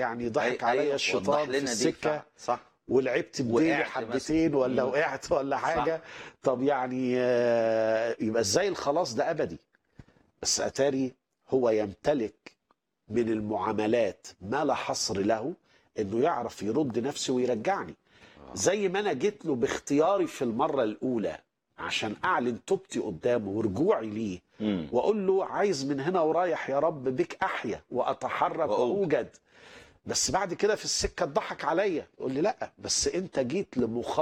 يعني ضحك أي- عليا أيوة، الشيطان وضح في لنا دي السكه فعلا. صح ولعبت بديلي وقعت حبتين ولا مم. وقعت ولا حاجه طب يعني آه، يبقى ازاي الخلاص ده ابدي بس اتاري هو يمتلك من المعاملات ما لا حصر له انه يعرف يرد نفسه ويرجعني زي ما انا جيت له باختياري في المره الاولى عشان اعلن توبتي قدامه ورجوعي ليه مم. واقول له عايز من هنا ورايح يا رب بك احيا واتحرك وأوجد. واوجد بس بعد كده في السكه اتضحك عليا يقول لي لا بس انت جيت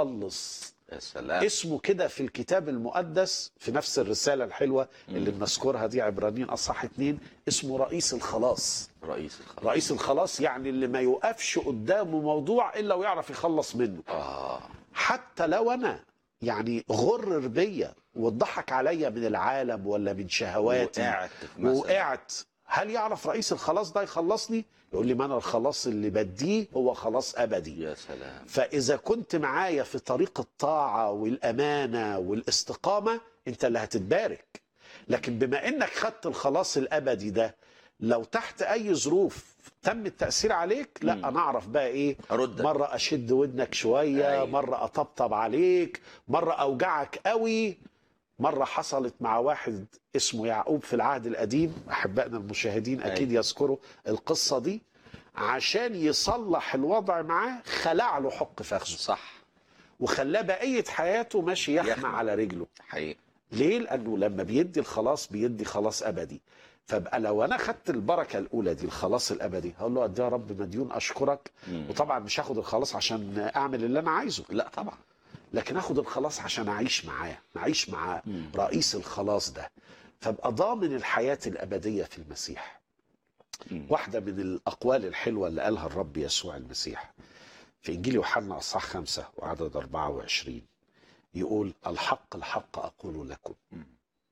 لمخلص يا سلام اسمه كده في الكتاب المقدس في نفس الرساله الحلوه اللي بنذكرها دي عبرانيين اصح اتنين اسمه رئيس الخلاص رئيس الخلاص رئيس الخلاص يعني اللي ما يوقفش قدامه موضوع الا ويعرف يخلص منه اه حتى لو انا يعني غرر بيا واتضحك عليا من العالم ولا من شهواتي وقعت في مثل. وقعت هل يعرف رئيس الخلاص ده يخلصني يقول لي ما انا الخلاص اللي بديه هو خلاص ابدي يا سلام فاذا كنت معايا في طريق الطاعه والامانه والاستقامه انت اللي هتتبارك لكن بما انك خدت الخلاص الابدي ده لو تحت اي ظروف تم التاثير عليك لا مم. انا اعرف بقى ايه أردك. مره اشد ودنك شويه أيوة. مره اطبطب عليك مره اوجعك قوي مره حصلت مع واحد اسمه يعقوب في العهد القديم احبائنا المشاهدين اكيد يذكروا القصه دي عشان يصلح الوضع معاه خلع له حق فخذه صح وخلاه بقيه حياته ماشي يحمى يحمى. على رجله حقيقي ليه لانه لما بيدي الخلاص بيدي خلاص ابدي فبقى لو انا خدت البركه الاولى دي الخلاص الابدي هقول له قد إيه يا رب مديون اشكرك مم. وطبعا مش هاخد الخلاص عشان اعمل اللي انا عايزه لا طبعا لكن اخد الخلاص عشان اعيش معاه اعيش مع مم. رئيس الخلاص ده فابقى ضامن الحياه الابديه في المسيح مم. واحده من الاقوال الحلوه اللي قالها الرب يسوع المسيح في انجيل يوحنا اصحاح خمسة وعدد 24 يقول الحق الحق اقول لكم مم.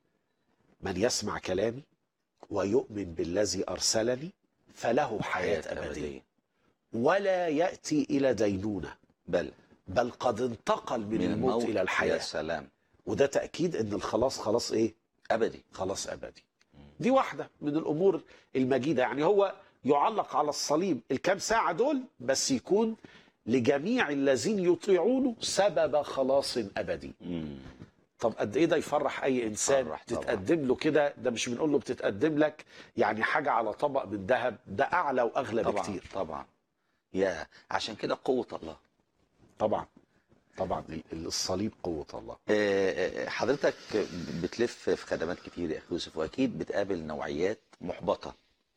من يسمع كلامي ويؤمن بالذي ارسلني فله حياه ابديه ولا ياتي الى دينونه بل بل قد انتقل من, الموت الى يا الحياه سلام وده تاكيد ان الخلاص خلاص ايه ابدي خلاص ابدي دي واحده من الامور المجيده يعني هو يعلق على الصليب الكام ساعه دول بس يكون لجميع الذين يطيعونه سبب خلاص ابدي مم. طب قد ايه ده يفرح اي انسان يفرح طبعا. تتقدم له كده ده مش بنقول له بتتقدم لك يعني حاجه على طبق من ذهب ده اعلى واغلى طبعا بكتير طبعا يا عشان كده قوة الله طبعا طبعا الصليب قوه الله آه، آه، حضرتك بتلف في خدمات كتير يا اخي يوسف واكيد بتقابل نوعيات محبطة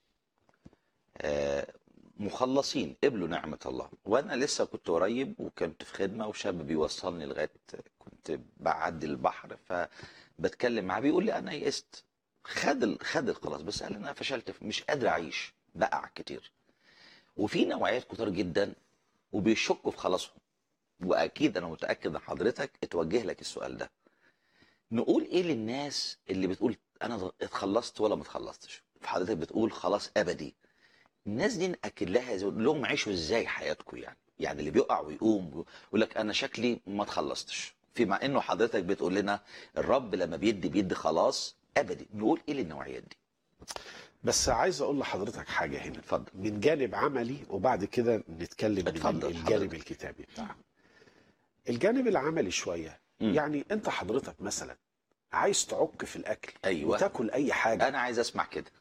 آه، مخلصين قبلوا نعمة الله وانا لسه كنت قريب وكنت في خدمة وشاب بيوصلني لغاية كنت بعدي البحر فبتكلم معاه بيقول لي انا يئست خد ال- خد الخلاص بس قال انا فشلت في- مش قادر اعيش بقع كتير وفي نوعيات كتير جدا وبيشكوا في خلاصهم واكيد انا متاكد ان حضرتك اتوجه لك السؤال ده نقول ايه للناس اللي بتقول انا اتخلصت ولا ما اتخلصتش فحضرتك بتقول خلاص ابدي الناس دي ناكد لها زي- نقول لهم عيشوا ازاي حياتكم يعني يعني اللي بيقع ويقوم يقول لك انا شكلي ما اتخلصتش في مع انه حضرتك بتقول لنا الرب لما بيدي بيدي خلاص ابدي نقول ايه للنوعيات دي بس عايز اقول لحضرتك حاجه هنا اتفضل من جانب عملي وبعد كده نتكلم من اتفضل الجانب حضرتك. الكتابي بتاعه الجانب العملي شويه مم. يعني انت حضرتك مثلا عايز تعك في الاكل أيوة. وتاكل اي حاجه انا عايز اسمع كده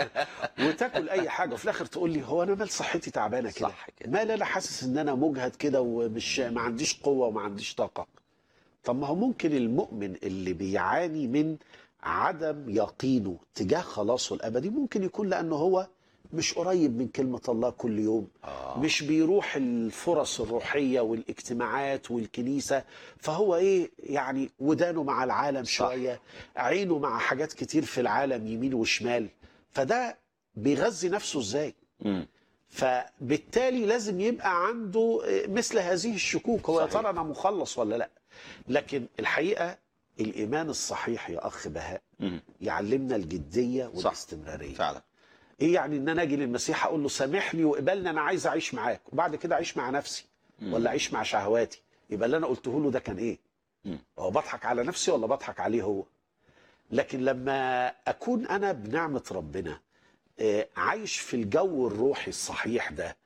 وتاكل اي حاجه وفي الاخر تقول لي هو انا مال صحتي تعبانه كده صح كده. مال انا حاسس ان انا مجهد كده ومش ما عنديش قوه وما عنديش طاقه طب ما هو ممكن المؤمن اللي بيعاني من عدم يقينه تجاه خلاصه الابدي ممكن يكون لانه هو مش قريب من كلمه الله كل يوم آه. مش بيروح الفرص الروحيه والاجتماعات والكنيسه فهو ايه يعني ودانه مع العالم صح. شويه عينه مع حاجات كتير في العالم يمين وشمال فده بيغذي نفسه ازاي مم. فبالتالي لازم يبقى عنده مثل هذه الشكوك هو يا صحيح. ترى انا مخلص ولا لا لكن الحقيقه الايمان الصحيح يا اخ بهاء مم. يعلمنا الجديه صح. والاستمراريه فعلا ايه يعني ان انا اجي للمسيح اقول له سامحني وقبلني انا عايز اعيش معاك وبعد كده اعيش مع نفسي مم. ولا اعيش مع شهواتي يبقى اللي انا قلته له ده كان ايه مم. هو بضحك على نفسي ولا بضحك عليه هو لكن لما اكون انا بنعمه ربنا آه، عايش في الجو الروحي الصحيح ده